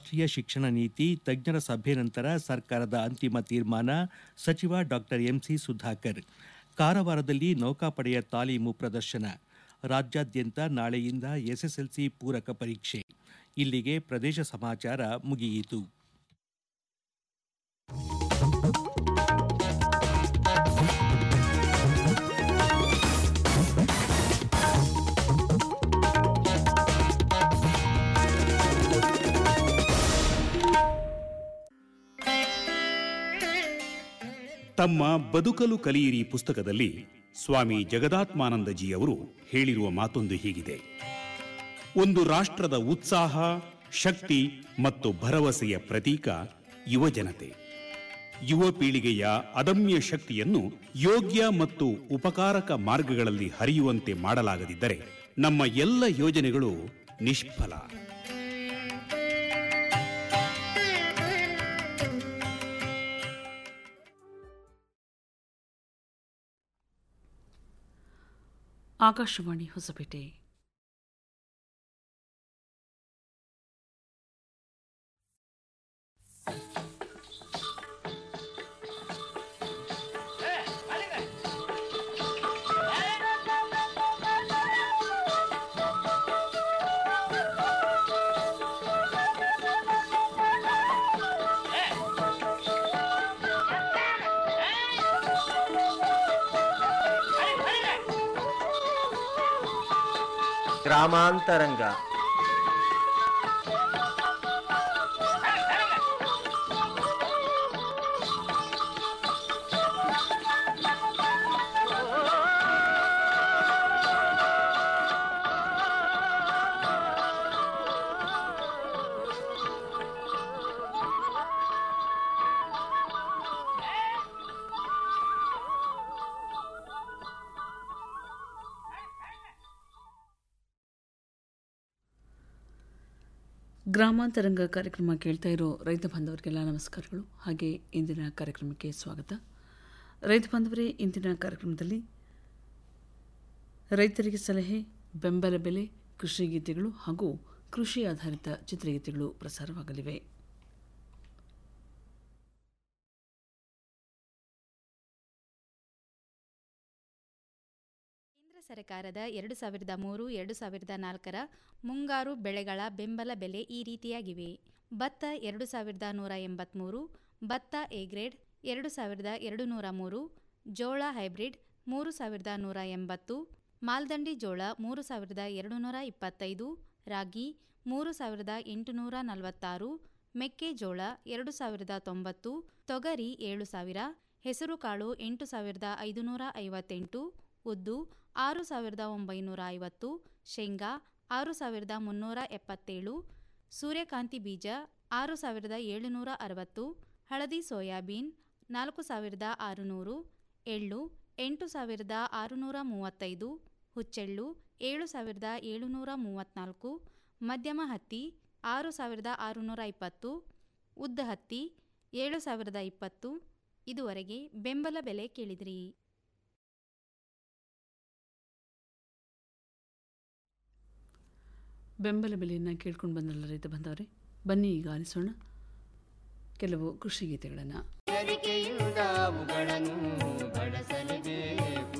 ರಾಷ್ಟ್ರೀಯ ಶಿಕ್ಷಣ ನೀತಿ ತಜ್ಞರ ಸಭೆ ನಂತರ ಸರ್ಕಾರದ ಅಂತಿಮ ತೀರ್ಮಾನ ಸಚಿವ ಡಾ ಎಂಸಿ ಸುಧಾಕರ್ ಕಾರವಾರದಲ್ಲಿ ನೌಕಾಪಡೆಯ ತಾಲೀಮು ಪ್ರದರ್ಶನ ರಾಜ್ಯಾದ್ಯಂತ ನಾಳೆಯಿಂದ ಎಸ್ಎಸ್ಎಲ್ಸಿ ಪೂರಕ ಪರೀಕ್ಷೆ ಇಲ್ಲಿಗೆ ಪ್ರದೇಶ ಸಮಾಚಾರ ಮುಗಿಯಿತು ತಮ್ಮ ಬದುಕಲು ಕಲಿಯಿರಿ ಪುಸ್ತಕದಲ್ಲಿ ಸ್ವಾಮಿ ಜಗದಾತ್ಮಾನಂದಜಿಯವರು ಹೇಳಿರುವ ಮಾತೊಂದು ಹೀಗಿದೆ ಒಂದು ರಾಷ್ಟ್ರದ ಉತ್ಸಾಹ ಶಕ್ತಿ ಮತ್ತು ಭರವಸೆಯ ಪ್ರತೀಕ ಯುವಜನತೆ ಯುವ ಪೀಳಿಗೆಯ ಅದಮ್ಯ ಶಕ್ತಿಯನ್ನು ಯೋಗ್ಯ ಮತ್ತು ಉಪಕಾರಕ ಮಾರ್ಗಗಳಲ್ಲಿ ಹರಿಯುವಂತೆ ಮಾಡಲಾಗದಿದ್ದರೆ ನಮ್ಮ ಎಲ್ಲ ಯೋಜನೆಗಳು ನಿಷ್ಫಲ ಆಕಾಶವಾಣಿ ಹೊಸಪೇಟೆ ಗ್ರಾಮಾಂತರಂಗ ಗ್ರಾಮಾಂತರಂಗ ಕಾರ್ಯಕ್ರಮ ಕೇಳ್ತಾ ಇರೋ ರೈತ ಬಾಂಧವರಿಗೆಲ್ಲ ನಮಸ್ಕಾರಗಳು ಹಾಗೆ ಇಂದಿನ ಕಾರ್ಯಕ್ರಮಕ್ಕೆ ಸ್ವಾಗತ ರೈತ ಬಾಂಧವರೇ ಇಂದಿನ ಕಾರ್ಯಕ್ರಮದಲ್ಲಿ ರೈತರಿಗೆ ಸಲಹೆ ಬೆಂಬಲ ಬೆಲೆ ಕೃಷಿ ಗೀತೆಗಳು ಹಾಗೂ ಕೃಷಿ ಆಧಾರಿತ ಚಿತ್ರಗೀತೆಗಳು ಪ್ರಸಾರವಾಗಲಿವೆ ಕೇಂದ್ರ ಸರ್ಕಾರದ ಎರಡು ಸಾವಿರದ ಮೂರು ಎರಡು ಸಾವಿರದ ನಾಲ್ಕರ ಮುಂಗಾರು ಬೆಳೆಗಳ ಬೆಂಬಲ ಬೆಲೆ ಈ ರೀತಿಯಾಗಿವೆ ಭತ್ತ ಎರಡು ಸಾವಿರದ ನೂರ ಎಂಬತ್ತ್ಮೂರು ಭತ್ತ ಎ ಗ್ರೇಡ್ ಎರಡು ಸಾವಿರದ ಎರಡು ನೂರ ಮೂರು ಜೋಳ ಹೈಬ್ರಿಡ್ ಮೂರು ಸಾವಿರದ ನೂರ ಎಂಬತ್ತು ಮಾಲ್ದಂಡಿ ಜೋಳ ಮೂರು ಸಾವಿರದ ಎರಡು ನೂರ ಇಪ್ಪತ್ತೈದು ರಾಗಿ ಮೂರು ಸಾವಿರದ ಎಂಟುನೂರ ನಲವತ್ತಾರು ಮೆಕ್ಕೆಜೋಳ ಎರಡು ಸಾವಿರದ ತೊಂಬತ್ತು ತೊಗರಿ ಏಳು ಸಾವಿರ ಹೆಸರುಕಾಳು ಎಂಟು ಸಾವಿರದ ಐದುನೂರ ಐವತ್ತೆಂಟು ಉದ್ದು ಆರು ಸಾವಿರದ ಒಂಬೈನೂರ ಐವತ್ತು ಶೇಂಗಾ ಆರು ಸಾವಿರದ ಮುನ್ನೂರ ಎಪ್ಪತ್ತೇಳು ಸೂರ್ಯಕಾಂತಿ ಬೀಜ ಆರು ಸಾವಿರದ ಏಳುನೂರ ಅರವತ್ತು ಹಳದಿ ಸೋಯಾಬೀನ್ ನಾಲ್ಕು ಸಾವಿರದ ಆರುನೂರು ಎಳ್ಳು ಎಂಟು ಸಾವಿರದ ಆರುನೂರ ಮೂವತ್ತೈದು ಹುಚ್ಚೆಳ್ಳು ಏಳು ಸಾವಿರದ ಏಳುನೂರ ಮೂವತ್ತ್ನಾಲ್ಕು ಮಧ್ಯಮ ಹತ್ತಿ ಆರು ಸಾವಿರದ ಆರುನೂರ ಇಪ್ಪತ್ತು ಉದ್ದ ಹತ್ತಿ ಏಳು ಸಾವಿರದ ಇಪ್ಪತ್ತು ಇದುವರೆಗೆ ಬೆಂಬಲ ಬೆಲೆ ಕೇಳಿದಿರಿ ಬೆಂಬಲ ಬೆಲೆಯನ್ನು ಕೇಳ್ಕೊಂಡು ಬಂದಲ್ಲ ರೈತ ಬಂದವರೇ ಬನ್ನಿ ಈಗ ಆಲಿಸೋಣ ಕೆಲವು ಕೃಷಿ ಗೀತೆಗಳನ್ನು ಎಚ್ಚರಿಕೆಯಿಂದ ಅವುಗಳನ್ನು ಬಳಸಲೇಬೇಕು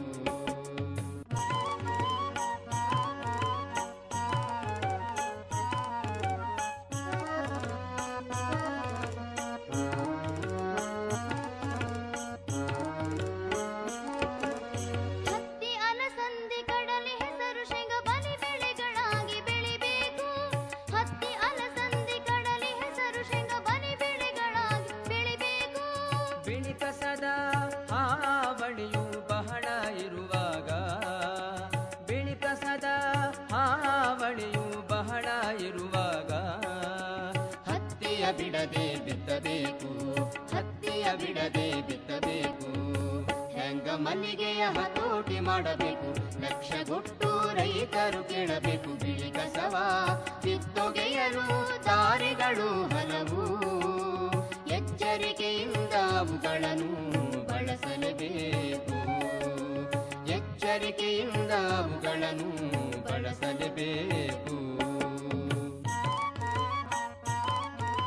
ಹತ್ತಿ ಅಲಸಂದಿ ಕಡಲೆ ಹೆಸರು ಶೇಂಗ ಬಲಿ ಬೆಳೆಗಳಾಗಿ ಬೆಳಿಬೇಕು ಹತ್ತಿ ಅಲಸಂದಿ ಕಡಲೆ ಹೆಸರು ಶೇಂಗ ಬಲಿ ಬೆಳೆಗಳಾಗಿ ಬೆಳಿಬೇಕು ಬಿಳಿ ಕಸದ ಹಾವಳಿಯು ಬಹಳ ಇರುವಾಗ ಬಿಳಿ ಕಸದ ಹಾವಳಿಯು ಬಹಳ ಇರುವಾಗ ಹತ್ತಿಯ ಬಿಡದೆ ಬಿತ್ತಬೇಕು ಹತ್ತಿಯ ಬಿಡದೆ ಬಿತ್ತಬೇಕು ಹೆಂಗ ಮಲ್ಲಿಗೆಯ ಹತೋಟಿ ಮಾಡಬೇಕು ಲಕ್ಷಗೊಟ್ಟು ರೈತರು ಕೇಳಬೇಕು ಬಿಳಿ ಕಸವ ಕಿತ್ತೊಗೆಯಲು ದಾರಿಗಳು ಹಲವು ಎಚ್ಚರಿಕೆಯಿಂದ ಅವುಗಳನ್ನು ಬಳಸಲೇಬೇಕು ಎಚ್ಚರಿಕೆಯಿಂದ ಅವುಗಳನ್ನು ಬಳಸಲೇಬೇಕು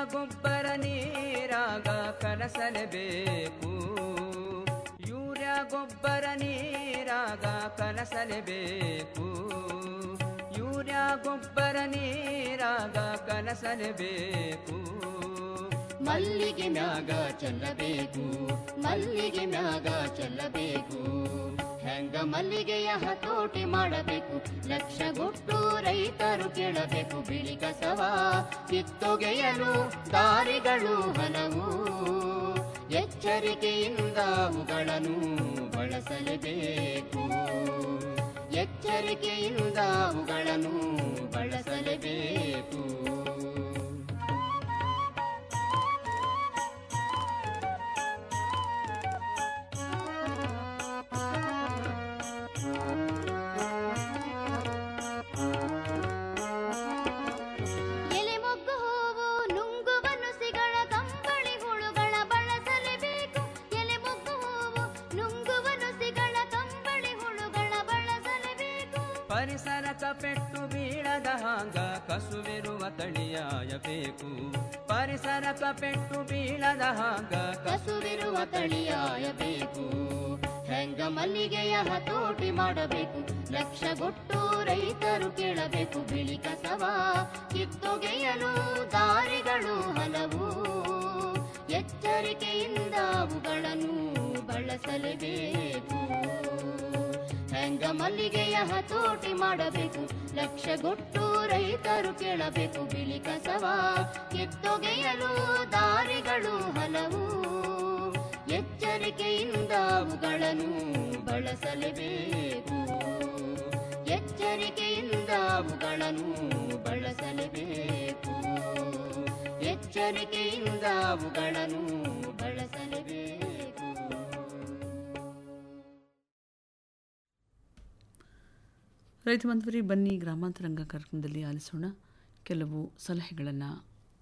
ಗೊಬ್ಬರ ನೀರಾಗ ಕಲಸಲೇಬೇಕು ಯೂರಿಯಾ ಗೊಬ್ಬರ ನೀರಾಗ ಕಲಸಲೇಬೇಕು ಯೂರಿಯಾ ಗೊಬ್ಬರ ನೀರಾಗ ಕಲಸಲೇಬೇಕು ಮಲ್ಲಿಗೆ ಮ್ಯಾಗ ಚೆಲ್ಲಬೇಕು ಮಲ್ಲಿಗೆ ಮ್ಯಾಗ ಚೆಲ್ಲಬೇಕು ಹೆಂಗ ಮಲ್ಲಿಗೆಯ ಹತೋಟಿ ಮಾಡಬೇಕು ಲಕ್ಷಗೊಟ್ಟು ರೈತರು ಕೇಳಬೇಕು ಬಿಳಿ ಕಸವ ಕಿತ್ತೊಗೆಯಲು ದಾರಿಗಳು ಹಲವು ಎಚ್ಚರಿಕೆಯಿಂದ ಅವುಗಳನ್ನು ಬಳಸಲೇಬೇಕು ಎಚ್ಚರಿಕೆಯಿಂದ ಅವುಗಳನ್ನು ಬಳಸಲೇಬೇಕು ಎಲೆ ಮೊಗ್ಗು ಹೂವು ನುಂಗುವ ನುಸಿಗಳ ಕಂಬಳಿ ಹುಳುಗಳ ಬಳಸಲೇಬೇಕು ಎಲೆ ಮೊಗ್ಗು ಹೂವು ನುಂಗುವ ನುಸಿಗಳ ಕಂಬಳಿ ಹುಳುಗಳ ಬಳಸಲೇಬೇಕು ಪರಿಸರಕ ಪೆಟ್ಟು ಬೀಳದ ಹಾಂಗ ಕಸುವಿರುವ ತಳಿಯಾಯಬೇಕು ಪರಿಸರಕ ಪೆಟ್ಟು ಬೀಳದ ಹಾಂಗ ಕಸುವಿರುವ ತಳಿಯಾಯಬೇಕು ಹೆಂಗ ಮಲ್ಲಿಗೆಯ ಹತೋಟಿ ಮಾಡಬೇಕು ಲಕ್ಷಗೊಟ್ಟು ರೈತರು ಕೇಳಬೇಕು ಬಿಳಿ ಕಸವ ಕಿತ್ತೊಗೆಯಲು ದಾರಿಗಳು ಹಲವು ಎಚ್ಚರಿಕೆಯಿಂದ ಅವುಗಳನ್ನು ಬಳಸಲೇಬೇಕು ಹೆಂಗ ಮಲ್ಲಿಗೆಯ ಹತೋಟಿ ಮಾಡಬೇಕು ಲಕ್ಷಗೊಟ್ಟು ರೈತರು ಕೇಳಬೇಕು ಬಿಳಿ ಕಸವ ಕಿತ್ತೊಗೆಯಲು ದಾರಿಗಳು ಹಲವು ಎಚ್ಚರಿಕೆಯಿಂದ ಅವುಗಳನ್ನು ಬಳಸಲೇಬೇಕು ಎಚ್ಚರಿಕೆಯಿಂದ ಅವುಗಳನ್ನು ಬಳಸಲೇಬೇಕು ಎಚ್ಚರಿಕೆಯಿಂದ ಅವುಗಳನ್ನು ಬಳಸಲೇಬೇಕು ರೈತ ಬಂಧುವರಿ ಬನ್ನಿ ಗ್ರಾಮಾಂತರಂಗ ಕಾರ್ಯಕ್ರಮದಲ್ಲಿ ಆಲಿಸೋಣ ಕೆಲವು ಸಲಹೆಗಳನ್ನು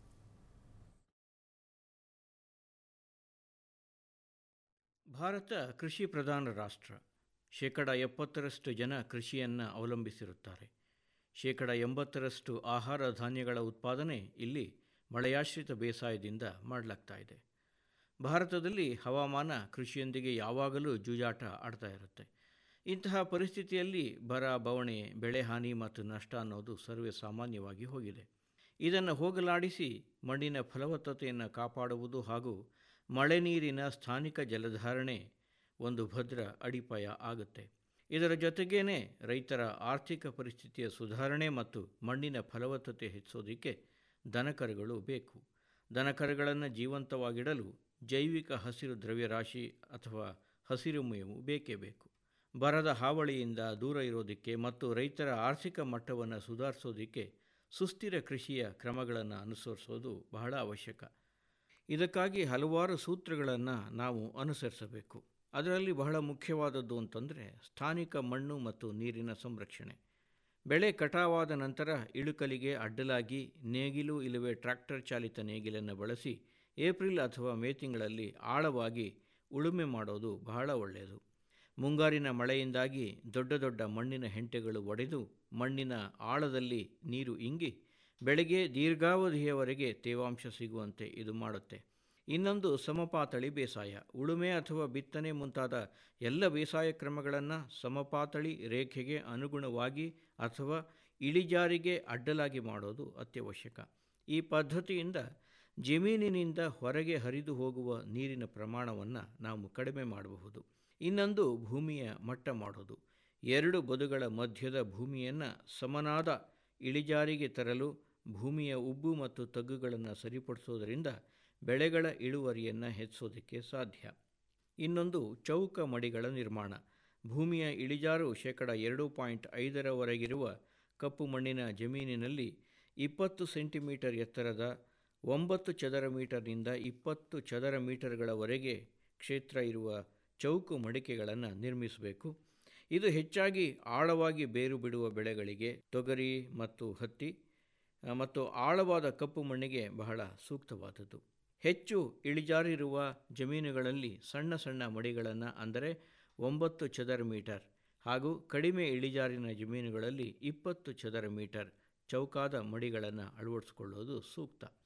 ಭಾರತ ಕೃಷಿ ಪ್ರಧಾನ ರಾಷ್ಟ್ರ ಶೇಕಡ ಎಪ್ಪತ್ತರಷ್ಟು ಜನ ಕೃಷಿಯನ್ನು ಅವಲಂಬಿಸಿರುತ್ತಾರೆ ಶೇಕಡ ಎಂಬತ್ತರಷ್ಟು ಆಹಾರ ಧಾನ್ಯಗಳ ಉತ್ಪಾದನೆ ಇಲ್ಲಿ ಮಳೆಯಾಶ್ರಿತ ಬೇಸಾಯದಿಂದ ಮಾಡಲಾಗ್ತಾ ಇದೆ ಭಾರತದಲ್ಲಿ ಹವಾಮಾನ ಕೃಷಿಯೊಂದಿಗೆ ಯಾವಾಗಲೂ ಜೂಜಾಟ ಆಡ್ತಾ ಇರುತ್ತೆ ಇಂತಹ ಪರಿಸ್ಥಿತಿಯಲ್ಲಿ ಬರ ಬವಣೆ ಬೆಳೆ ಹಾನಿ ಮತ್ತು ನಷ್ಟ ಅನ್ನೋದು ಸರ್ವೇ ಸಾಮಾನ್ಯವಾಗಿ ಹೋಗಿದೆ ಇದನ್ನು ಹೋಗಲಾಡಿಸಿ ಮಣ್ಣಿನ ಫಲವತ್ತತೆಯನ್ನು ಕಾಪಾಡುವುದು ಹಾಗೂ ಮಳೆ ನೀರಿನ ಸ್ಥಾನಿಕ ಜಲಧಾರಣೆ ಒಂದು ಭದ್ರ ಅಡಿಪಾಯ ಆಗುತ್ತೆ ಇದರ ಜೊತೆಗೇನೆ ರೈತರ ಆರ್ಥಿಕ ಪರಿಸ್ಥಿತಿಯ ಸುಧಾರಣೆ ಮತ್ತು ಮಣ್ಣಿನ ಫಲವತ್ತತೆ ಹೆಚ್ಚೋದಕ್ಕೆ ದನಕರುಗಳು ಬೇಕು ದನಕರುಗಳನ್ನು ಜೀವಂತವಾಗಿಡಲು ಜೈವಿಕ ಹಸಿರು ದ್ರವ್ಯರಾಶಿ ಅಥವಾ ಹಸಿರು ಮೇವು ಬೇಕೇ ಬೇಕು ಬರದ ಹಾವಳಿಯಿಂದ ದೂರ ಇರೋದಕ್ಕೆ ಮತ್ತು ರೈತರ ಆರ್ಥಿಕ ಮಟ್ಟವನ್ನು ಸುಧಾರಿಸೋದಕ್ಕೆ ಸುಸ್ಥಿರ ಕೃಷಿಯ ಕ್ರಮಗಳನ್ನು ಅನುಸರಿಸೋದು ಬಹಳ ಅವಶ್ಯಕ ಇದಕ್ಕಾಗಿ ಹಲವಾರು ಸೂತ್ರಗಳನ್ನು ನಾವು ಅನುಸರಿಸಬೇಕು ಅದರಲ್ಲಿ ಬಹಳ ಮುಖ್ಯವಾದದ್ದು ಅಂತಂದರೆ ಸ್ಥಾನಿಕ ಮಣ್ಣು ಮತ್ತು ನೀರಿನ ಸಂರಕ್ಷಣೆ ಬೆಳೆ ಕಟಾವಾದ ನಂತರ ಇಳುಕಲಿಗೆ ಅಡ್ಡಲಾಗಿ ನೇಗಿಲು ಇಲ್ಲವೇ ಟ್ರ್ಯಾಕ್ಟರ್ ಚಾಲಿತ ನೇಗಿಲನ್ನು ಬಳಸಿ ಏಪ್ರಿಲ್ ಅಥವಾ ಮೇ ತಿಂಗಳಲ್ಲಿ ಆಳವಾಗಿ ಉಳುಮೆ ಮಾಡೋದು ಬಹಳ ಒಳ್ಳೆಯದು ಮುಂಗಾರಿನ ಮಳೆಯಿಂದಾಗಿ ದೊಡ್ಡ ದೊಡ್ಡ ಮಣ್ಣಿನ ಹೆಂಟೆಗಳು ಒಡೆದು ಮಣ್ಣಿನ ಆಳದಲ್ಲಿ ನೀರು ಇಂಗಿ ಬೆಳೆಗೆ ದೀರ್ಘಾವಧಿಯವರೆಗೆ ತೇವಾಂಶ ಸಿಗುವಂತೆ ಇದು ಮಾಡುತ್ತೆ ಇನ್ನೊಂದು ಸಮಪಾತಳಿ ಬೇಸಾಯ ಉಳುಮೆ ಅಥವಾ ಬಿತ್ತನೆ ಮುಂತಾದ ಎಲ್ಲ ಬೇಸಾಯ ಕ್ರಮಗಳನ್ನು ಸಮಪಾತಳಿ ರೇಖೆಗೆ ಅನುಗುಣವಾಗಿ ಅಥವಾ ಇಳಿಜಾರಿಗೆ ಅಡ್ಡಲಾಗಿ ಮಾಡೋದು ಅತ್ಯವಶ್ಯಕ ಈ ಪದ್ಧತಿಯಿಂದ ಜಮೀನಿನಿಂದ ಹೊರಗೆ ಹರಿದು ಹೋಗುವ ನೀರಿನ ಪ್ರಮಾಣವನ್ನು ನಾವು ಕಡಿಮೆ ಮಾಡಬಹುದು ಇನ್ನೊಂದು ಭೂಮಿಯ ಮಟ್ಟ ಮಾಡೋದು ಎರಡು ಬದುಗಳ ಮಧ್ಯದ ಭೂಮಿಯನ್ನು ಸಮನಾದ ಇಳಿಜಾರಿಗೆ ತರಲು ಭೂಮಿಯ ಉಬ್ಬು ಮತ್ತು ತಗ್ಗುಗಳನ್ನು ಸರಿಪಡಿಸೋದರಿಂದ ಬೆಳೆಗಳ ಇಳುವರಿಯನ್ನು ಹೆಚ್ಚಿಸೋದಕ್ಕೆ ಸಾಧ್ಯ ಇನ್ನೊಂದು ಚೌಕ ಮಡಿಗಳ ನಿರ್ಮಾಣ ಭೂಮಿಯ ಇಳಿಜಾರು ಶೇಕಡ ಎರಡು ಪಾಯಿಂಟ್ ಐದರವರೆಗಿರುವ ಕಪ್ಪು ಮಣ್ಣಿನ ಜಮೀನಿನಲ್ಲಿ ಇಪ್ಪತ್ತು ಸೆಂಟಿಮೀಟರ್ ಎತ್ತರದ ಒಂಬತ್ತು ಚದರ ಮೀಟರ್ನಿಂದ ಇಪ್ಪತ್ತು ಚದರ ಮೀಟರ್ಗಳವರೆಗೆ ಕ್ಷೇತ್ರ ಇರುವ ಚೌಕು ಮಡಿಕೆಗಳನ್ನು ನಿರ್ಮಿಸಬೇಕು ಇದು ಹೆಚ್ಚಾಗಿ ಆಳವಾಗಿ ಬೇರು ಬಿಡುವ ಬೆಳೆಗಳಿಗೆ ತೊಗರಿ ಮತ್ತು ಹತ್ತಿ ಆ, ಮತ್ತು ಆಳವಾದ ಕಪ್ಪು ಮಣ್ಣಿಗೆ ಬಹಳ ಸೂಕ್ತವಾದದ್ದು ಹೆಚ್ಚು ಇಳಿಜಾರಿರುವ ಜಮೀನುಗಳಲ್ಲಿ ಸಣ್ಣ ಸಣ್ಣ ಮಡಿಗಳನ್ನು ಅಂದರೆ ಒಂಬತ್ತು ಚದರ ಮೀಟರ್ ಹಾಗೂ ಕಡಿಮೆ ಇಳಿಜಾರಿನ ಜಮೀನುಗಳಲ್ಲಿ ಇಪ್ಪತ್ತು ಚದರ ಮೀಟರ್ ಚೌಕಾದ ಮಡಿಗಳನ್ನು ಅಳವಡಿಸಿಕೊಳ್ಳೋದು ಸೂಕ್ತ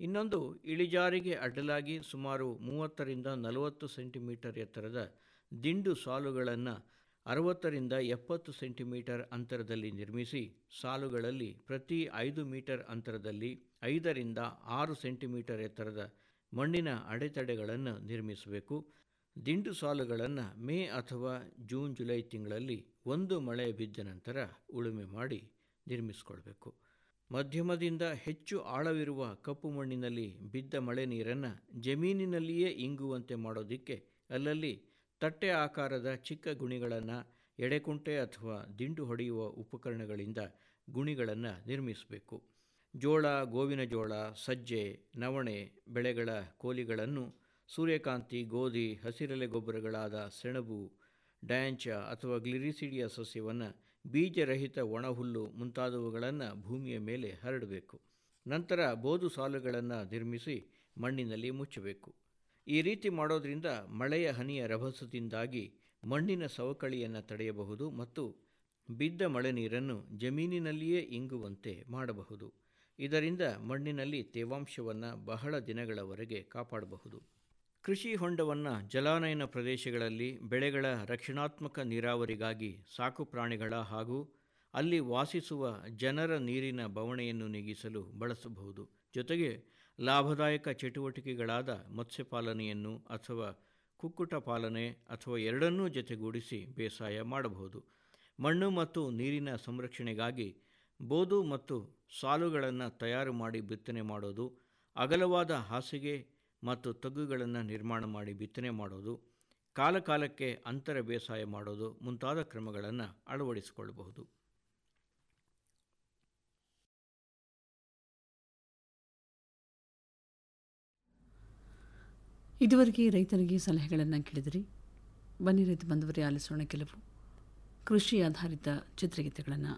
ಇನ್ನೊಂದು ಇಳಿಜಾರಿಗೆ ಅಡ್ಡಲಾಗಿ ಸುಮಾರು ಮೂವತ್ತರಿಂದ ನಲವತ್ತು ಸೆಂಟಿಮೀಟರ್ ಎತ್ತರದ ದಿಂಡು ಸಾಲುಗಳನ್ನು ಅರವತ್ತರಿಂದ ಎಪ್ಪತ್ತು ಸೆಂಟಿಮೀಟರ್ ಅಂತರದಲ್ಲಿ ನಿರ್ಮಿಸಿ ಸಾಲುಗಳಲ್ಲಿ ಪ್ರತಿ ಐದು ಮೀಟರ್ ಅಂತರದಲ್ಲಿ ಐದರಿಂದ ಆರು ಸೆಂಟಿಮೀಟರ್ ಎತ್ತರದ ಮಣ್ಣಿನ ಅಡೆತಡೆಗಳನ್ನು ನಿರ್ಮಿಸಬೇಕು ದಿಂಡು ಸಾಲುಗಳನ್ನು ಮೇ ಅಥವಾ ಜೂನ್ ಜುಲೈ ತಿಂಗಳಲ್ಲಿ ಒಂದು ಮಳೆ ಬಿದ್ದ ನಂತರ ಉಳುಮೆ ಮಾಡಿ ನಿರ್ಮಿಸಿಕೊಳ್ಬೇಕು ಮಧ್ಯಮದಿಂದ ಹೆಚ್ಚು ಆಳವಿರುವ ಕಪ್ಪು ಮಣ್ಣಿನಲ್ಲಿ ಬಿದ್ದ ಮಳೆ ನೀರನ್ನು ಜಮೀನಿನಲ್ಲಿಯೇ ಇಂಗುವಂತೆ ಮಾಡೋದಕ್ಕೆ ಅಲ್ಲಲ್ಲಿ ತಟ್ಟೆ ಆಕಾರದ ಚಿಕ್ಕ ಗುಣಿಗಳನ್ನು ಎಡೆಕುಂಟೆ ಅಥವಾ ದಿಂಡು ಹೊಡೆಯುವ ಉಪಕರಣಗಳಿಂದ ಗುಣಿಗಳನ್ನು ನಿರ್ಮಿಸಬೇಕು ಜೋಳ ಗೋವಿನ ಜೋಳ ಸಜ್ಜೆ ನವಣೆ ಬೆಳೆಗಳ ಕೋಲಿಗಳನ್ನು ಸೂರ್ಯಕಾಂತಿ ಗೋಧಿ ಹಸಿರೆಲೆ ಗೊಬ್ಬರಗಳಾದ ಸೆಣಬು ಡ್ಯಾಂಚ ಅಥವಾ ಗ್ಲಿರಿಸಿಡಿಯ ಸಸ್ಯವನ್ನು ಬೀಜರಹಿತ ಒಣಹುಲ್ಲು ಮುಂತಾದವುಗಳನ್ನು ಭೂಮಿಯ ಮೇಲೆ ಹರಡಬೇಕು ನಂತರ ಬೋದು ಸಾಲುಗಳನ್ನು ನಿರ್ಮಿಸಿ ಮಣ್ಣಿನಲ್ಲಿ ಮುಚ್ಚಬೇಕು ಈ ರೀತಿ ಮಾಡೋದ್ರಿಂದ ಮಳೆಯ ಹನಿಯ ರಭಸದಿಂದಾಗಿ ಮಣ್ಣಿನ ಸವಕಳಿಯನ್ನು ತಡೆಯಬಹುದು ಮತ್ತು ಬಿದ್ದ ಮಳೆ ನೀರನ್ನು ಜಮೀನಿನಲ್ಲಿಯೇ ಇಂಗುವಂತೆ ಮಾಡಬಹುದು ಇದರಿಂದ ಮಣ್ಣಿನಲ್ಲಿ ತೇವಾಂಶವನ್ನು ಬಹಳ ದಿನಗಳವರೆಗೆ ಕಾಪಾಡಬಹುದು ಕೃಷಿ ಹೊಂಡವನ್ನು ಜಲಾನಯನ ಪ್ರದೇಶಗಳಲ್ಲಿ ಬೆಳೆಗಳ ರಕ್ಷಣಾತ್ಮಕ ನೀರಾವರಿಗಾಗಿ ಸಾಕು ಪ್ರಾಣಿಗಳ ಹಾಗೂ ಅಲ್ಲಿ ವಾಸಿಸುವ ಜನರ ನೀರಿನ ಬವಣೆಯನ್ನು ನೀಗಿಸಲು ಬಳಸಬಹುದು ಜೊತೆಗೆ ಲಾಭದಾಯಕ ಚಟುವಟಿಕೆಗಳಾದ ಮತ್ಸ್ಯಪಾಲನೆಯನ್ನು ಅಥವಾ ಕುಕ್ಕುಟ ಪಾಲನೆ ಅಥವಾ ಎರಡನ್ನೂ ಜೊತೆಗೂಡಿಸಿ ಬೇಸಾಯ ಮಾಡಬಹುದು ಮಣ್ಣು ಮತ್ತು ನೀರಿನ ಸಂರಕ್ಷಣೆಗಾಗಿ ಬೋದು ಮತ್ತು ಸಾಲುಗಳನ್ನು ತಯಾರು ಮಾಡಿ ಬಿತ್ತನೆ ಮಾಡೋದು ಅಗಲವಾದ ಹಾಸಿಗೆ ಮತ್ತು ತಗ್ಗುಗಳನ್ನು ನಿರ್ಮಾಣ ಮಾಡಿ ಬಿತ್ತನೆ ಮಾಡೋದು ಕಾಲಕಾಲಕ್ಕೆ ಅಂತರ ಬೇಸಾಯ ಮಾಡೋದು ಮುಂತಾದ ಕ್ರಮಗಳನ್ನು ಅಳವಡಿಸಿಕೊಳ್ಳಬಹುದು ಇದುವರೆಗೆ ರೈತರಿಗೆ ಸಲಹೆಗಳನ್ನು ಕೇಳಿದಿರಿ ಬನ್ನಿ ರೈತ ಬಂದವರೇ ಆಲಿಸೋಣ ಕೆಲವು ಕೃಷಿ ಆಧಾರಿತ ಚಿತ್ರಗೀತೆಗಳನ್ನು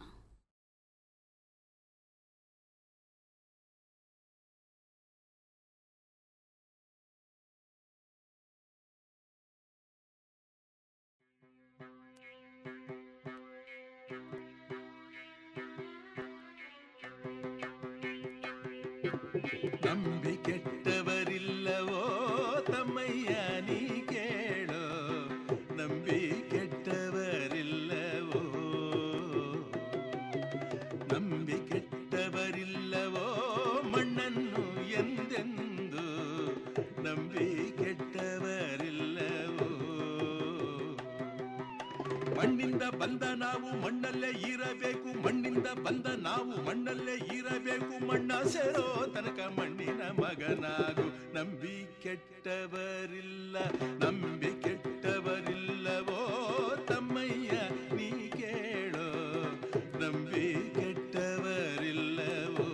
ನಂಬಿ ಕೆಟ್ಟವರಿಲ್ಲವೋ ತಮ್ಮಯ್ಯ ನೀ ಕೇಳೋ ನಂಬಿ ಕೆಟ್ಟವರಿಲ್ಲವೋ ನಂಬಿ ಕೆಟ್ಟವರಿಲ್ಲವೋ ಮಣ್ಣನ್ನು ಎಂದೆಂದು ನಂಬಿ ಕೆಟ್ಟವರಿಲ್ಲವೋ ಮಣ್ಣಿಂದ ಬಂದ ನಾವು ಮಣ್ಣಲ್ಲೇ ಇರಬೇಕು ಮಣ್ಣಿಂದ ಬಂದ ನಾವು ಮಣ್ಣಲ್ಲೇ ಇರಬೇಕು ಮಣ್ಣ ಸೇರೋ ತನಕ ಮಣ್ಣಿನ ಮಗನಾಗು ನಂಬಿ ಕೆಟ್ಟವರಿಲ್ಲ ನಂಬಿ ಕೆಟ್ಟವರಿಲ್ಲವೋ ತಮ್ಮಯ್ಯ ನೀ ಕೇಳೋ ನಂಬಿ ಕೆಟ್ಟವರಿಲ್ಲವೋ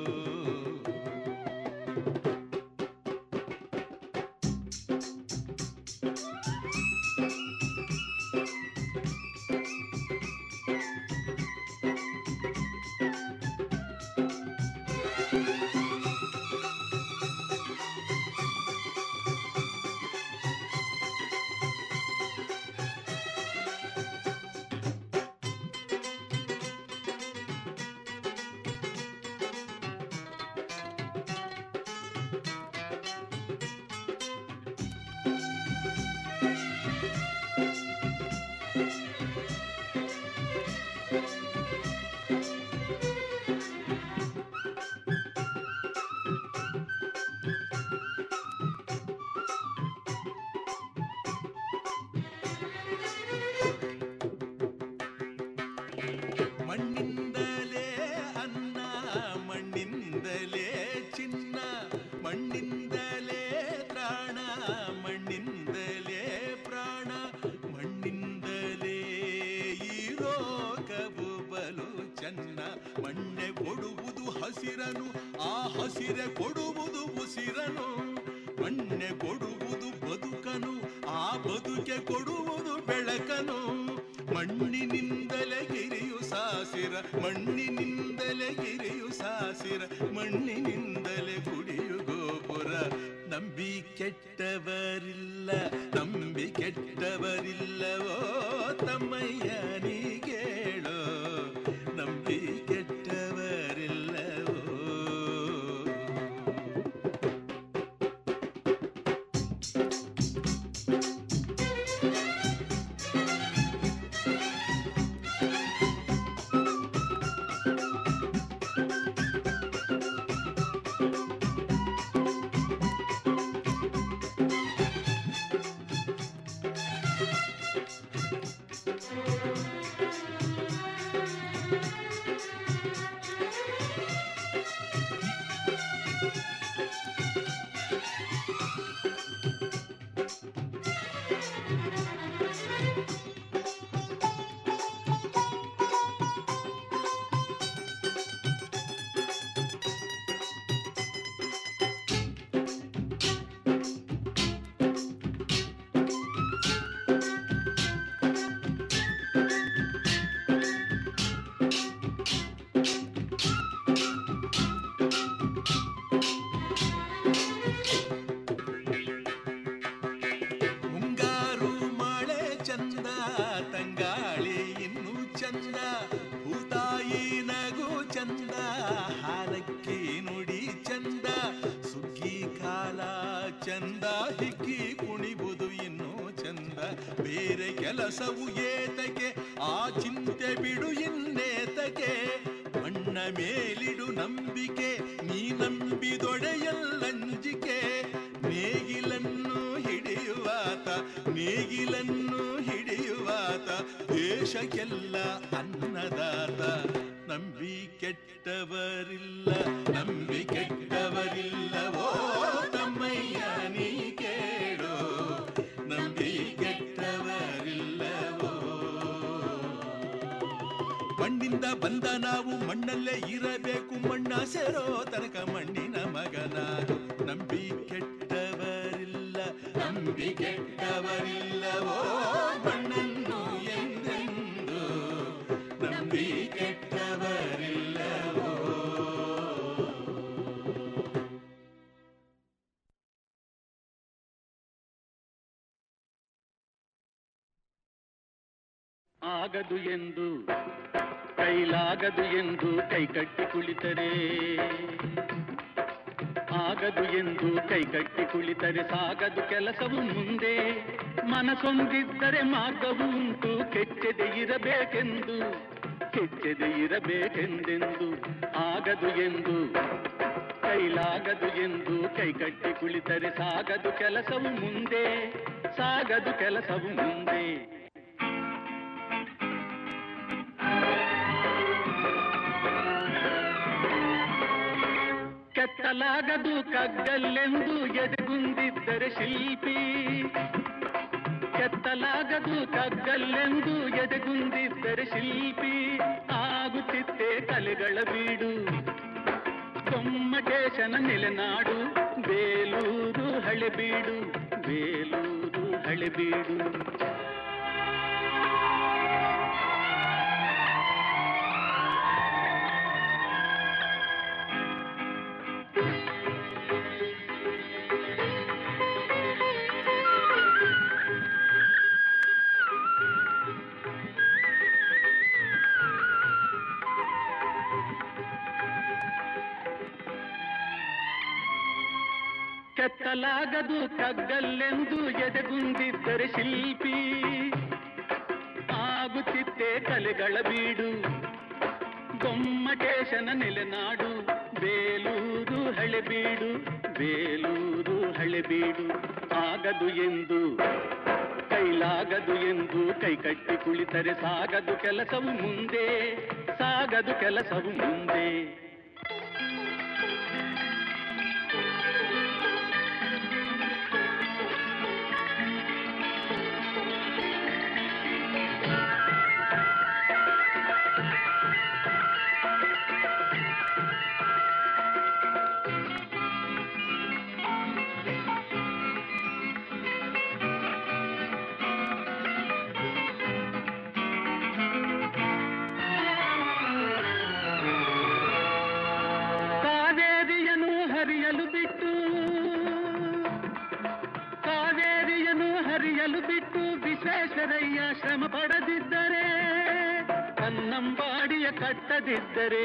ಮಣ್ಣಿಂದಲೇ ಅನ್ನ ಮಣ್ಣಿಂದಲೇ ಚಿನ್ನ ಮಣ್ಣಿಂದಲೇ ತ್ರಾಣ ಮಣ್ಣಿಂದಲೇ ಪ್ರಾಣ ಮಣ್ಣಿಂದಲೇ ಈ ರೋಗವು ಬಲು ಚೆನ್ನ ಮಣ್ಣೆ ಕೊಡುವುದು ಹಸಿರನು ಆ ಹಸಿರೆ ಕೊಡುವುದು ಉಸಿರನು ಮಣ್ಣೆ ಕೊಡುವುದು ಬದುಕನು ಆ ಬದುಕೆ ಕೊಡುವುದು ಬೆಳಕನು ಮಣ್ಣಿನಿಂದಲೇ ಗಿರಿಯು ಸಾಸಿರ ಮಣ್ಣಿನಿಂದಲೇ ಗಿರಿಯು ಸಾಸಿರ ಮಣ್ಣಿನಿಂದಲೇ ಗುಡಿಯು ಗೋಪುರ ನಂಬಿ ಕೆಟ್ಟವರಿಲ್ಲ ನಂಬಿ ಕೆಟ್ಟವರಿಲ್ಲವೋ ತಮ್ಮಯ್ಯ ನೀ ಕೇಳೋ ನಂಬಿ ಕೆಟ್ಟವರಿಲ್ಲವೋ ಚಂದ ಹಿಕ್ಕಿ ಕುಣಿಬುದು ಇನ್ನೂ ಚಂದ ಬೇರೆ ಕೆಲಸವು ಏತಕ್ಕೆ ಆ ಚಿಂತೆ ಬಿಡು ಇನ್ನೇತಕ್ಕೆ ಮಣ್ಣ ಮೇಲಿಡು ನಂಬಿಕೆ ನೀ ನಂಬಿದೊಡೆಯಲ್ಲಂಜಿಕೆ ನೇಗಿಲನ್ನು ಹಿಡಿಯುವಾತ ನೇಗಿಲನ್ನು ಹಿಡಿಯುವಾತ ದೇಶಕ್ಕೆಲ್ಲ ಅನ್ನದಾತ ನಂಬಿ ಕೆಟ್ಟವರಿಲ್ಲ ನಂಬಿ ಕೆಟ್ಟವರಿಲ್ಲವೋ ತಮ್ಮಯ್ಯ ನೀ ಕೇಳು ನಂಬಿ ಕೆಟ್ಟವರಿಲ್ಲವೋ ಮಣ್ಣಿಂದ ಬಂದ ನಾವು ಮಣ್ಣಲ್ಲೇ ಇರಬೇಕು ಮಣ್ಣ ಸೇರೋ ತನಕ ಮಣ್ಣಿನ ಮಗನಾಗು ನಂಬಿ ಕೆಟ್ಟವರಿಲ್ಲ ನಂಬಿ ಕೆಟ್ಟವರಿಲ್ಲವೋ ಮಣ್ಣನ್ನು ಎಂದೆಂದು ನಂಬಿ ಕೆಟ್ಟವರಿಲ್ಲವೋ ಆಗದು ಎಂದು ಕೈಲಾಗದು ಎಂದು ಕೈಕಟ್ಟಿ ಕುಳಿತರೆ ಆಗದು ಎಂದು ಕೈಕಟ್ಟಿ ಕುಳಿತರೆ ಸಾಗದು ಕೆಲಸವು ಮುಂದೆ ಮನಸೊಂದಿದ್ದರೆ ಮಾರ್ಗವು ಉಂಟು ಕೆಚ್ಚದೆ ಇರಬೇಕೆಂದು ಕೆಚ್ಚದೆ ಇರಬೇಕೆಂದೆಂದು ಆಗದು ಎಂದು ಕೈಲಾಗದು ಎಂದು ಕೈಕಟ್ಟಿ ಕುಳಿತರೆ ಸಾಗದು ಕೆಲಸವು ಮುಂದೆ ಸಾಗದು ಕೆಲಸವು ಮುಂದೆ ಕೆತ್ತಲಾಗದು ಕಗ್ಗಲ್ಲೆಂದು ಎದೆಗುಂದಿದ್ದರೆ ಶಿಲ್ಪಿ ಕೆತ್ತಲಾಗದು ಕಗ್ಗಲ್ಲೆಂದು ಎದೆಗುಂದಿದ್ದರೆ ಶಿಲ್ಪಿ ಆಗುತ್ತಿತ್ತೆ ಕಲೆಗಳ ಬೀಡು ಗೊಮ್ಮಟೇಶನ ನೆಲೆನಾಡು ಬೇಲೂರು ಹಳೆಬೀಡು ಬೇಲೂರು ಹಳೆಬೀಡು ಕೆತ್ತಲಾಗದು ಕಗ್ಗಲ್ಲೆಂದು ಎದೆಗುಂದಿದ್ದರೆ ಶಿಲ್ಪಿ ಆಗುತ್ತಿತ್ತೆ ಕಲೆಗಳ ಬೀಡು ಗೊಮ್ಮಟೇಶನ ನೆಲೆನಾಡು ಬೇಲೂರು ಹಳೆಬೀಡು ಬೇಲೂರು ಹಳೆಬೀಡು ಆಗದು ಎಂದು ಕೈಲಾಗದು ಎಂದು ಕೈಕಟ್ಟಿ ಕುಳಿತರೆ ಸಾಗದು ಕೆಲಸವು ಮುಂದೆ ಸಾಗದು ಕೆಲಸವು ಮುಂದೆ ಕಾವೇರಿಯನ್ನು ಹರಿಯಲು ಬಿಟ್ಟು ಕಾವೇರಿಯನ್ನು ಹರಿಯಲು ಬಿಟ್ಟು ವಿಶ್ವೇಶ್ವರಯ್ಯ ಶ್ರಮ ಪಡದಿದ್ದರೆ ಕನ್ನಂಬಾಡಿಯ ಕಟ್ಟದಿದ್ದರೆ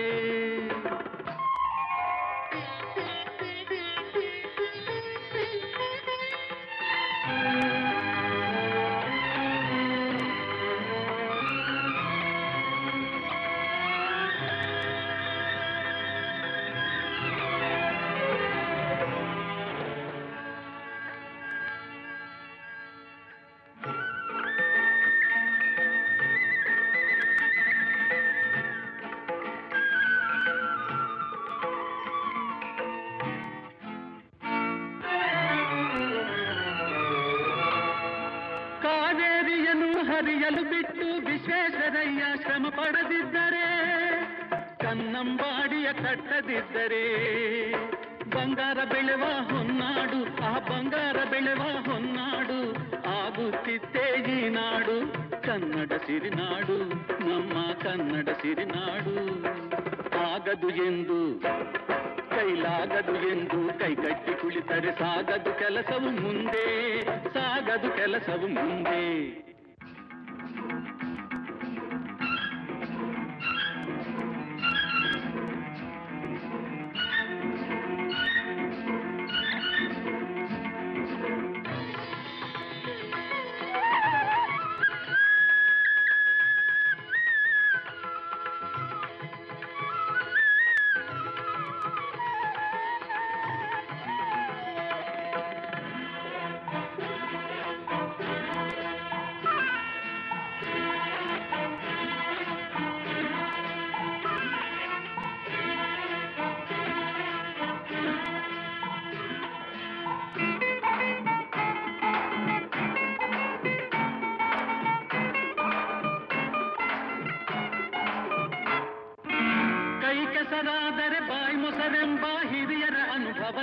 ಕಾವೇರಿಯನ್ನು ಹರಿಯಲು ಬಿಟ್ಟು ವಿಶ್ವೇಶ್ವರಯ್ಯ ಶ್ರಮ ಪಡದಿದ್ದರೆ ಕನ್ನಂಬಾಡಿಯ ಕಟ್ಟದಿದ್ದರೆ ಬಂಗಾರ ಬೆಳೆವ ಹೊನ್ನಾಡು ಆ ಬಂಗಾರ ಬೆಳೆವ ಹೊನ್ನಾಡು ಆಗುತ್ತಿತ್ತೇ ಈ ನಾಡು ಕನ್ನಡ ಸಿರಿನಾಡು ನಮ್ಮ ಕನ್ನಡ ಸಿರಿನಾಡು ಆಗದು ಎಂದು ಕೈಲಾಗದು ಎಂದು ಕೈಕಟ್ಟಿ ಕುಳಿತರೆ ಸಾಗದು ಕೆಲಸವು ಮುಂದೆ ಸಾಗದು ಕೆಲಸವು ಮುಂದೆ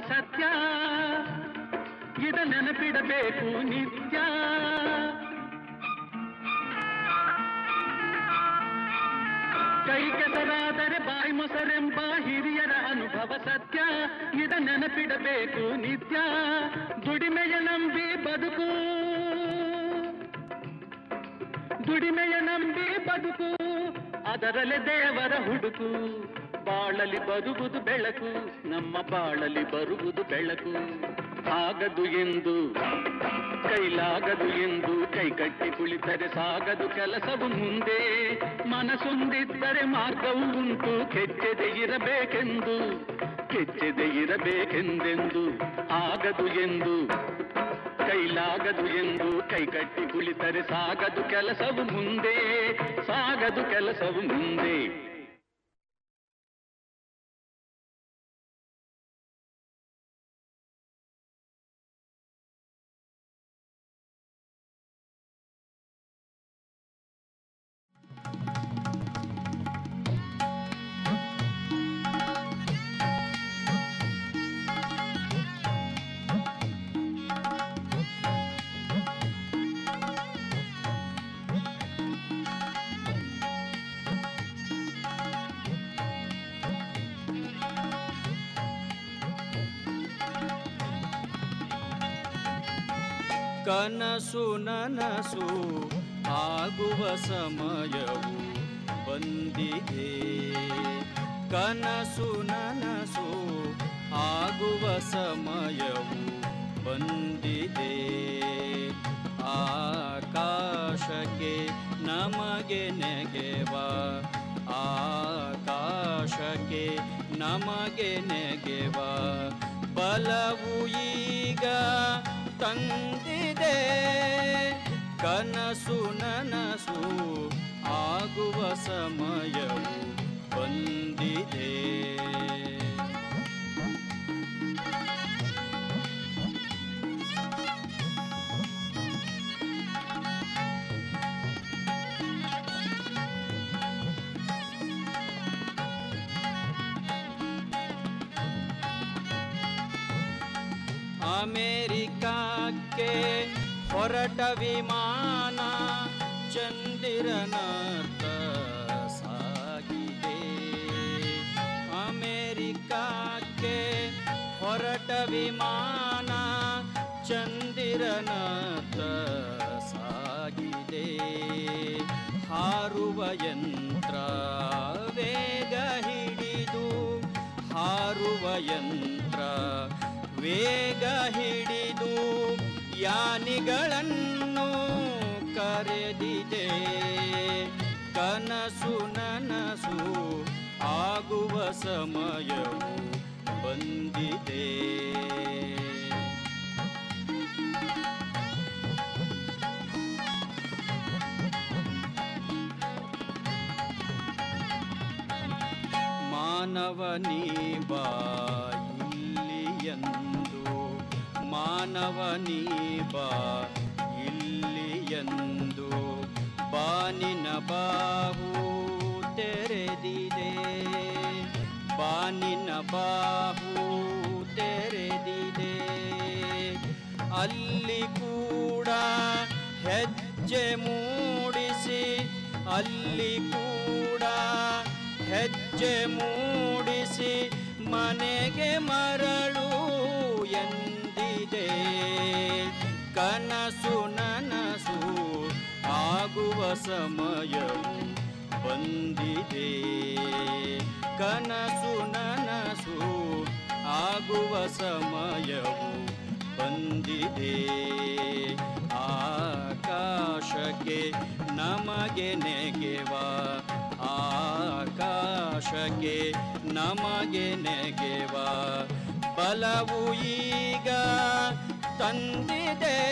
ಸತ್ಯ ಇದ ನೆನಪಿಡಬೇಕು ನಿತ್ಯ ಕೈ ಕೆಸರಾದರೆ ಬಾಯಿ ಮೊಸರೆಂಬ ಹಿರಿಯರ ಅನುಭವ ಸತ್ಯ ಇದ ನೆನಪಿಡಬೇಕು ನಿತ್ಯ ದುಡಿಮೆಯ ನಂಬಿ ಬದುಕು ದುಡಿಮೆಯ ನಂಬಿ ಬದುಕು ಅದರಲ್ಲೇ ದೇವರ ಹುಡುಕು ಬಾಳಲಿ ಬರುವುದು ಬೆಳಕು ನಮ್ಮ ಬಾಳಲಿ ಬರುವುದು ಬೆಳಕು ಆಗದು ಎಂದು ಕೈಲಾಗದು ಎಂದು ಕೈ ಕಟ್ಟಿ ಕುಳಿತರೆ ಸಾಗದು ಕೆಲಸವು ಮುಂದೆ ಮನಸ್ಸೊಂದಿದ್ದರೆ ಮಾರ್ಗವು ಉಂಟು ಕೆಚ್ಚದೆ ಇರಬೇಕೆಂದು ಕೆಚ್ಚದೆ ಇರಬೇಕೆಂದೆಂದು ಆಗದು ಎಂದು ಕೈಲಾಗದು ಎಂದು ಕೈ ಕಟ್ಟಿ ಕುಳಿತರೆ ಸಾಗದು ಕೆಲಸವು ಮುಂದೆ ಸಾಗದು ಕೆಲಸವು ಮುಂದೆ ಕನಸು ನನಸು ಆಗುವ ಸಮಯವು ಬಂದಿದೆ ಕನಸು ನನಸು ಆಗುವ ಸಮಯವು ಬಂದಿದೆ ಆಕಾಶಕ್ಕೆ ನಮಗೆ ನೆಗೆವ ಆಕಾಶಕ್ಕೆ ನಮಗೆ ನೆಗೆವ ಬಲವು ಈಗ ತಂದಿದೆ ಕನಸು ನನಸು ಆಗುವ ಸಮಯವು ಬಂದಿದೆ ಅಮೆರಿಕಕ್ಕೆ ಹೊರಟ ವಿಮಾನ ಚಂದಿರನತ್ತ ಸಾಗಿದೆ ಅಮೆರಿಕಕ್ಕೆ ಹೊರಟ ವಿಮಾನ ಚಂದಿರನತ್ತ ಸಾಗಿದೆ ಹಾರುವ ಯಂತ್ರ ವೇಗ ಹಿಡಿದು ಹಾರುವ ಯಂತ್ರ ವೇಗ ಹಿಡಿದು ಯಾನಿಗಳನ್ನು ಕರೆದಿದೆ ಕನಸು ನನಸು ಆಗುವ ಸಮಯವು ಬಂದಿದೆ ಮಾನವನೀ ಬಾ ಇಲ್ಲಿಯಂದು ಮಾನವನೀ ಬಾ ಇಲ್ಲಿಯಂದು ಬಾನಿನ ಬಾವು ತೆರೆದಿದೆ ಬಾನಿನ ಬಾವು ತೆರೆದಿದೆ ಅಲ್ಲಿ ಕೂಡ ಹೆಜ್ಜೆ ಮೂಡಿಸಿ ಅಲ್ಲಿ ಕೂಡ ಹೆಜ್ಜೆ ಮೂಡಿಸಿ ಮನೆಗೆ ಮರಳು ಎಂದಿದೆ ಕನಸು ನನಸು ಆಗುವ ಸಮಯವು ಬಂದಿದೆ ಕನಸು ನನಸು ಆಗುವ ಸಮಯವು ಬಂದಿದೆ ಆಕಾಶಕ್ಕೆ ನಮಗೆ ನೆಗೆವ ಆಕಾಶಕ್ಕೆ ನಮಗೆ ನೆಗೆವ ಬಲವು ಈಗ ತಂದಿದೆ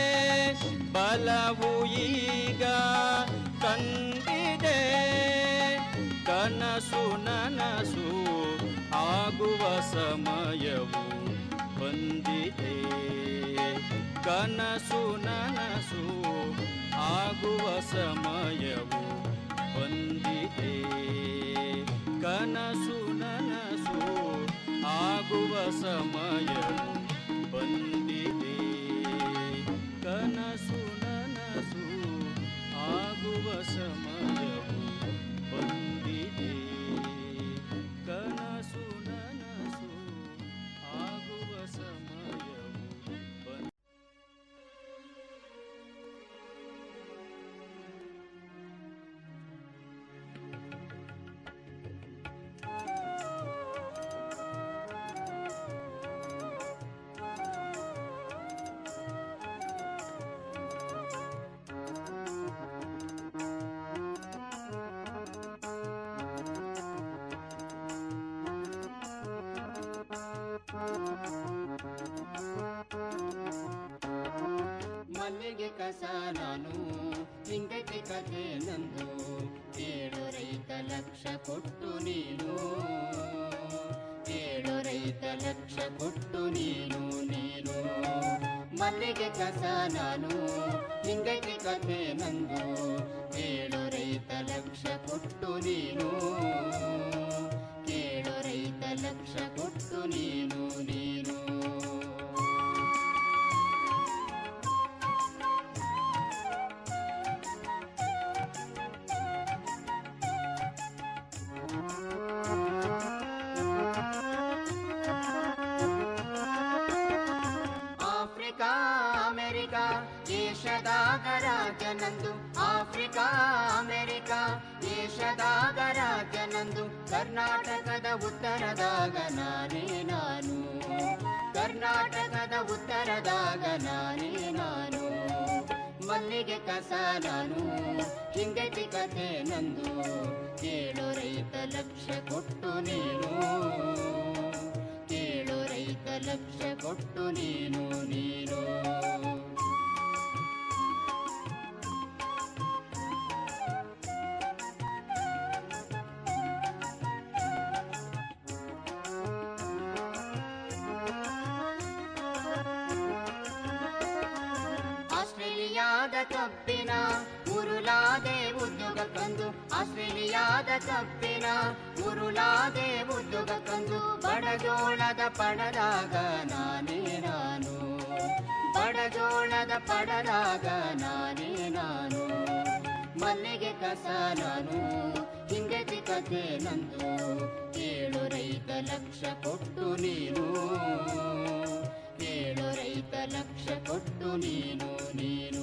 ಬಲವು ಈಗ ತಂದಿದೆ ಕನಸು ನನಸು ಆಗುವ ಸಮಯವು ಬಂದಿದೆ ಕನಸು ನನಸು ಆಗುವ ಸಮಯವು ಬಂದಿದೆ ಕನಸು ನನಸು ಆಗುವ ಸಮಯವು ಬಂದಿದೆ ಕನಸು ನನಸು ಆಗುವ ಸಮಯವು ಬಂದಿದೆ ಕನಸು ನನಸು ಆಗುವ ಸಮಯವು ಬಂದಿದೆ ಮಲ್ಲಿಗೆ ಕಸ ನಾನು ಹಿಂಗತಿ ಕಥೆ ನಂದು ಏಳು ರೈತ ಲಕ್ಷ ಕೊಟ್ಟು ನೀನು ಏಳು ರೈತ ಲಕ್ಷ ಕೊಟ್ಟು ನೀನು ನೀನು ಮಲ್ಲಿಗೆ ಕಸ ನಾನು ಹಿಂಗತಿ ಕಥೆ ನಂದು ಏಳು ರೈತ ಲಕ್ಷ ಕೊಟ್ಟು ನೀನು ಏಳು ರೈತ ಲಕ್ಷ ಕೊಟ್ಟು ನೀನು ನೀನು ಆಫ್ರಿಕಾ ಅಮೆರಿಕ ದೇಶದಾಗ ರಾಜನಂದು ಆಫ್ರಿಕಾ ಅಮೆರಿಕ ದೇಶದಾಗ ರಾಜನಂದು ಕರ್ನಾಟಕದ ಉತ್ತರದಾಗ ನಾನೇ ನಾನು ಕರ್ನಾಟಕದ ಉತ್ತರದಾಗ ನಾನೇ ನಾನು ಮಲ್ಲಿಗೆ ಕಸ ನಾನು ಹಿಂಗತಿ ಕಥೆ ನಂದು ಏಳು ರೈತ ಲಕ್ಷ ಕೊಟ್ಟು ನೀನು ಏಳು ರೈತ ಲಕ್ಷ ಕೊಟ್ಟು ನೀನು ನೀನು ಆಸ್ಟ್ರೇಲಿಯಾದ ಕಬ್ಬಿನ ಉರುಳಾದೆ ಉದ್ಯೋಗ ಕಂದು ಆಸ್ಟ್ರೇಲಿಯಾದ ಕಬ್ಬಿನ ಉರುಳಾದೆ ಉದ್ಯೋಗ ಕಂದು ಬಡಜೋಳದ ಪಡದಾಗ ನಾನೇ ನಾನು ಬಡಜೋಳದ ಪಡದಾಗ ನಾನೇ ನಾನು ಮಲ್ಲಿಗೆ ಕಸ ನಾನು ಹಿಂಗತಿ ಕಥೆ ನಂದು ಏಳು ರೈತ ಲಕ್ಷ ಕೊಟ್ಟು ನೀನು ಏಳು ರೈತ ಲಕ್ಷ ಕೊಟ್ಟು ನೀನು ನೀನು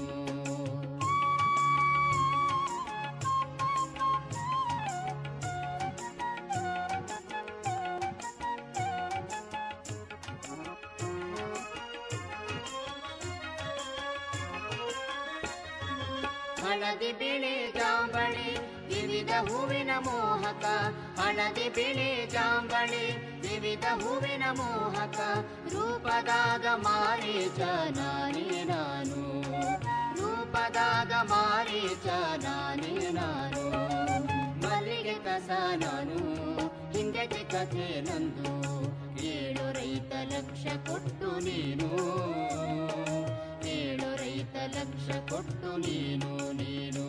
ಹಳದಿ ಬಿಳಿ ಜಾಂಬಳಿ ವಿವಿಧ ಹೂವಿನ ಮೋಹಕ ಹಳದಿ ಬಿಳಿ ಜಾಂಬಳಿ ವಿವಿಧ ಹೂವಿನ ಮೋಹಕ ರೂಪದಾಗ ಮಾರೀಚ ನಾನೇ ನಾನು ರೂಪದಾಗ ಮಾರೀಚ ನಾನೇ ನಾನು ಮಲ್ಲಿಗೆ ಕಸ ನಾನು ಹಿಂಗತಿ ಕಥೆ ನಂದು ಏಳು ರೈತ ಲಕ್ಷ ಕೊಟ್ಟು ನೀನು ಏಳು ರೈತ ಲಕ್ಷ ಕೊಟ್ಟು ನೀನು ನೀನು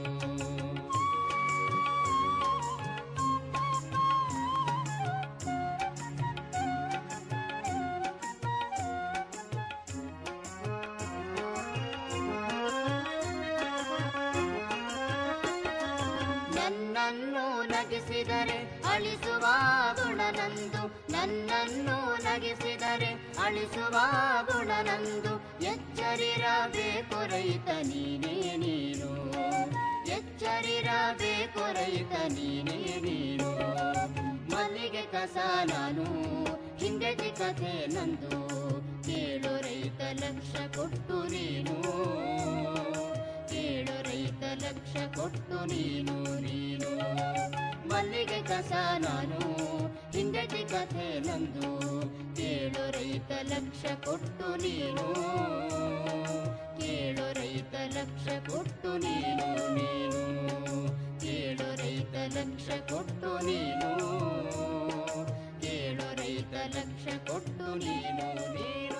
ನನ್ನನ್ನು ನಗಿಸಿದರೆ ಅಳಿಸುವ ಗುಣನಂದು ನನ್ನನ್ನು ನಗಿಸಿದರೆ ಅಳಿಸುವ ಗುಣನಂದು ಎಚ್ಚರಿರಬೇಕು ರೈತ ನೀನೇ ನೀನು ಎಚ್ಚರಿರಬೇಕು ರೈತ ನೀನೇ ನೀನು ಮಲ್ಲಿಗೆ ಕಸ ನಾನು ಹಿಂಗತಿ ಕಥೆ ನಂದು ಏಳು ರೈತ ಲಕ್ಷ ಕೊಟ್ಟು ನೀನು ಏಳು ರೈತ ಲಕ್ಷ ಕೊಟ್ಟು ನೀನು ನೀನು ಮಲ್ಲಿಗೆ ಕಸ ನಾನು ಹಿಂಗತಿ ಕಥೆ ನಂದು ಏಳು ರೈತ ಲಕ್ಷ ಕೊಟ್ಟು ನೀನು ಏಳು ರೈತ ಲಕ್ಷ ಕೊಟ್ಟು ನೀನು ನೀನು ಏಳು ರೈತ ಲಕ್ಷ ಕೊಟ್ಟು ನೀನು ಏಳು ರೈತ ಲಕ್ಷ ಕೊಟ್ಟು ನೀನು ನೀನು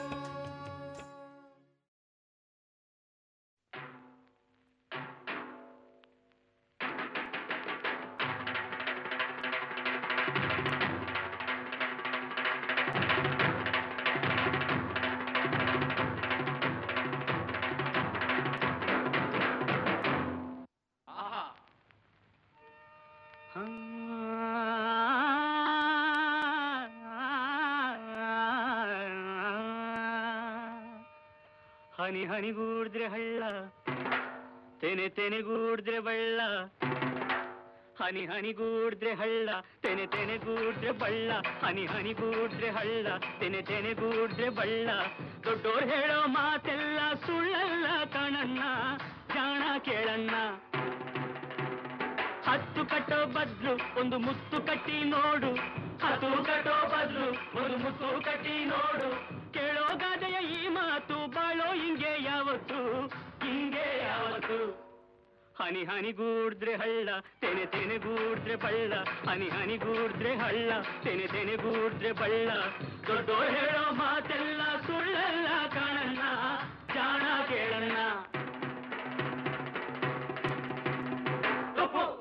ಹನಿ ಹನಿಗೂಡಿದ್ರೆ ಹಳ್ಳ ತೆನೆ ತೆನೆಗೂಡಿದ್ರೆ ಬಳ್ಳ ಹನಿ ಹನಿಗೂಡಿದ್ರೆ ಹಳ್ಳ ತೆನೆ ತೆನೆಗೂಡಿದ್ರೆ ಬಳ್ಳ ಹನಿ ಹನಿಗೂಡಿದ್ರೆ ಹಳ್ಳ ತೆನೆ ತೆನೆಗೂಡಿದ್ರೆ ಬಳ್ಳ ದೊಡ್ಡೋರ್ ಹೇಳೋ ಮಾತೆಲ್ಲ ಸುಳ್ಳಲ್ಲ ಕಣಣ್ಣ ಜಾಣ ಕೇಳಣ್ಣ ಹತ್ತು ಕಟ್ಟೋ ಬದ್ಲು ಒಂದು ಮುತ್ತು ಕಟ್ಟಿ ನೋಡು ಹತ್ತು ಕಟ್ಟೋ ಬದ್ಲು ಒಂದು ಮುತ್ತು ಕಟ್ಟಿ ನೋಡು ಕೇಳೋ ಗಾದೆಯ ಈ ಮಾತು ಬಾಳೋ ಹಿಂಗೆ ಯಾವತ್ತು ಹಿಂಗೆ ಯಾವತ್ತು ಹನಿ ಹನಿಗೂಡಿದ್ರೆ ಹಳ್ಳ ತೆನೆ ತೆನೆಗೂಡಿದ್ರೆ ಬಳ್ಳ ಹನಿ ಹನಿಗೂಡಿದ್ರೆ ಹಳ್ಳ ತೆನೆ ತೆನೆಗೂಡಿದ್ರೆ ಬಳ್ಳ ದೊಡ್ಡೋರ್ ಹೇಳೋ ಮಾತೆಲ್ಲ ಸುಳ್ಳಲ್ಲ ಕಾಣಣ್ಣ ಜಾಣ ಕೇಳಣ್ಣ ಒಪ್ಪು.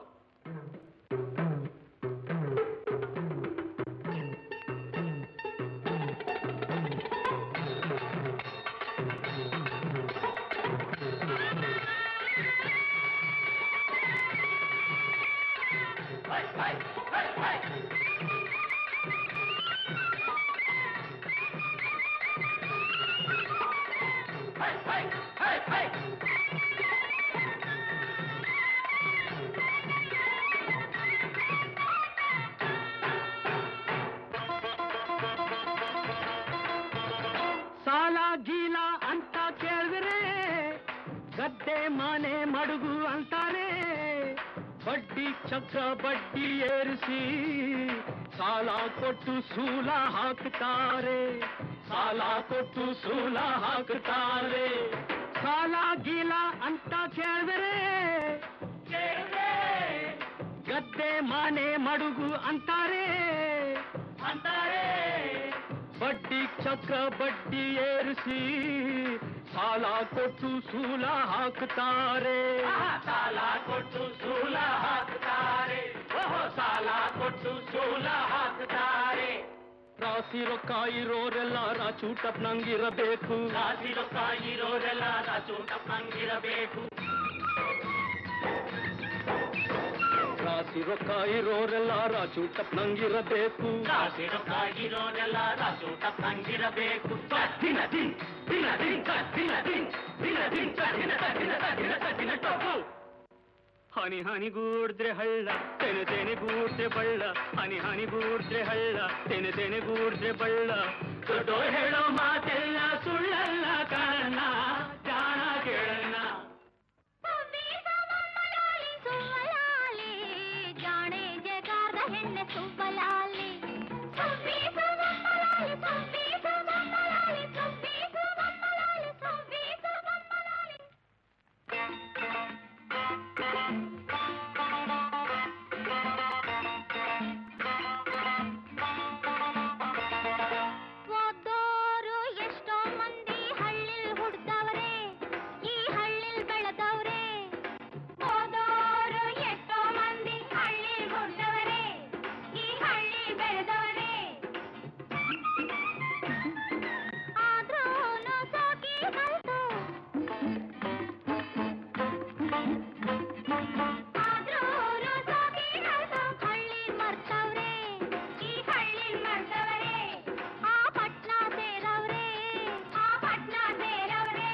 ಸಾಲ ಗೀಲ ಅಂತ ಕೇಳಿದ್ರೆ ಗದ್ದೆ ಮನೆ ಮಡುಗು ಅಂತಾರೆ ಬಡ್ಡಿ ಚಕ್ರ ಬಡ್ಡಿ ಏರಿಸಿ ಸಾಲ ಕೊಟ್ಟು ಸೂಲ ಹಾಕ್ತಾರೆ ಸಾಲ ಕೊಟ್ಟು ಸೂಲ ಹಾಕ್ತಾರೆ ಸಾಲ ಗೀಲ ಅಂತ ಕೇಳಿದ್ರೆ ಗದ್ದೆ ಮನೆ ಮಡುಗು ಅಂತಾರೆ ಅಂತಾರೆ ಬಡ್ಡಿ ಚಕ್ರ ಬಡ್ಡಿ ಏರಿಸಿ ಸಾಲ ಕೊಟ್ಟು ಸೂಲ ಹಾಕ್ತಾರೆ ಸಾಲ ಕೊಟ್ಟು ಸೂಲ ಹಾಕ್ತಾರೆ ಓಹೋ ಸಾಲ ಕೊಟ್ಟು ಸೂಲ ಹಾಕ್ತಾರೆ ರಾಸಿ ರೊಕ್ಕ ಇರೋರೆಲ್ಲ ರಾಚೂಟಪ್ನಂಗಿರಬೇಕು ರಾಸಿ ರೊಕ್ಕ ಇರೋರೆಲ್ಲ ರಾಚೂಟಪ್ನಂಗಿರಬೇಕು ರಾಸಿ ರೊಕ್ಕ ಇರೋರೆಲ್ಲ ರಾಚೂಟಪ್ನಂಗಿರಬೇಕು ರಾಸಿ ರೊಕ್ಕ ಇರೋರೆಲ್ಲ ರಾಚೂಟಪ್ನಂಗಿರಬೇಕು ದಿನ ದಿನ್ ದಿನ ದಿನ್ ದಿನ ದಿನ್ ದಿನ ದಿನ್ ದಿನ ದಿನ ದಿನ ದಿನ ಟೊಪ್ಪು ಹನಿ ಹನಿಗೂಡಿದ್ರೆ ಹಳ್ಳ ತೆನೆ ತೆನೆಗೂಡಿದ್ರೆ ಬಳ್ಳ ಹನಿ ಹನಿಗೂಡಿದ್ರೆ ಹಳ್ಳ ತೆನೆ ತೆನೆಗೂಡಿದ್ರೆ ಬಳ್ಳ ದೊಡ್ಡೋರ್ ಹೇಳೋ ಮಾತೆಲ್ಲ ಸುಳ್ಳಲ್ಲ ಕಾರಣ ಜಾಣ ಕೇಳಣ್ಣ ಸುವ್ವಲಾಲಿ ಜಾಣೆ ಜಗಾರ್ದ ಹೆಣ್ಣೆ ಸುವ್ವಲಾಲಿ ಸುವ್ವಿ ಸುವ್ವಲಾಲಿ ಸುವ್ವಿ ಸುವ್ವಲಾಲಿ ಸುವ್ವಿ ಸುವ್ವಲಾಲಿ ಸುವ್ವಿ ಸುವ್ವಲಾಲಿ ಓದೋರು ಎಷ್ಟೋ ಮಂದಿ ಹಳ್ಳಿಲ್ ಹುಡ್ದವ್ರೆ ಈ ಹಳ್ಳಿಲ್ ಬೆಳೆದವ್ರೆ ಓದೋರು ಎಷ್ಟೋ ಮಂದಿ ಹಳ್ಳಿಲ್ ಹುಡ್ದವ್ರೆ ಈ ಹಳ್ಳಿ ಬೆಳೆದವ್ರೆ ಆದ್ರೂನು ಸೋಕಿ ಕಲ್ತು ಆದ್ರೂನು ಸೋಕಿ ಕಲ್ತು ಹಳ್ಳಿ ಮರ್ತವ್ರೆ ಈ ಹಳ್ಳಿ ಮರ್ತವ್ರೆ ಆ ಪಟ್ನ ಸೇರವ್ರೆ ಆ ಪಟ್ನ ಸೇರವ್ರೆ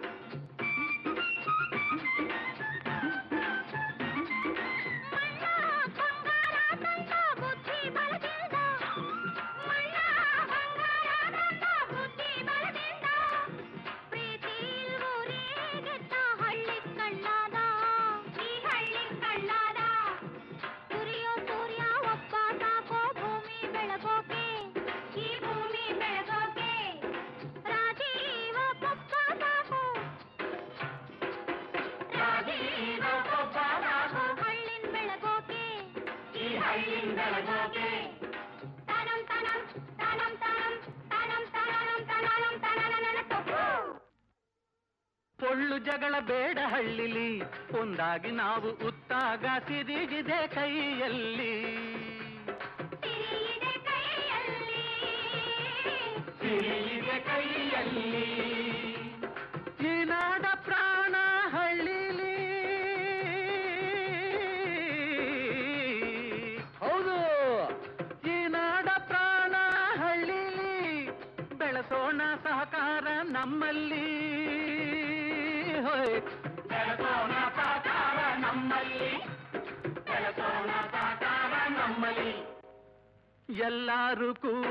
ಮಣ್ಣ ಬಂಗಾರ ತಂದ ಬುದ್ಧಿ ಬಲದಿಂದ ಮಣ್ಣ ಬಂಗಾರ ತಂದ ಬುದ್ಧಿ ಬಲದಿಂದ ಪ್ರೀತಿ ಊರಿಗೆತ್ತ ಹಳ್ಳಿ ಕಳ್ಳಾದ ಈ ಹಳ್ಳಿ ಕಳ್ಳಾದ ಸುರಿಯೋ ಸೂರ್ಯ ಒಬ್ಬ ಸಾಕೋ ಭೂಮಿ ಬೆಳಗೋಕೆ ಈ ಭೂಮಿ ಬೆಳಗೋಕೆ ರಾಜೀವ ಪಪ್ಪ ಸಾಕು ರಾಜೀವ ಪಪ್ಪ ಸಾಕು ಹಳ್ಳಿನ್ ಬೆಳಗೋಕೆ ಈ ಹಳ್ಳಿನ್ ಬೆಳಗೋಕೆ ತನಂ ತನಂ ತನಂ ತನಂ ತನಂ ತನಂ ತನಂ ತನನನ ತಪ್ಪು ಪೊಳ್ಳು ಜಗಳ ಬೇಡ ಹಳ್ಳಿಲಿ ಒಂದಾಗಿ ನಾವು ಉತ್ತಾಗ ಸಿರಿಗಿದೆ ಕೈಯಲ್ಲಿ ಸಿರಿಯಿದೆ ಕೈಯಲ್ಲಿ ಸಿರಿಯಿದೆ ಕೈಯಲ್ಲಿ ಈ ನಾಡ ಪ್ರಾಣ ಹಳ್ಳಿಲಿ ಹೌದು ಈ ನಾಡ ಪ್ರಾಣ ಹಳ್ಳಿಲಿ ಬೆಳೆಸೋಣ ಸಹಕಾರ ನಮ್ಮಲ್ಲಿ ಹೋಯ್ ಕೆಲಸೋಣ ಸಾಕಾರ ನಮ್ಮಲ್ಲಿ ಕೆಲಸೋಣ ಸಾಕಾರ ನಮ್ಮಲ್ಲಿ ಎಲ್ಲರೂ ಕೂಡ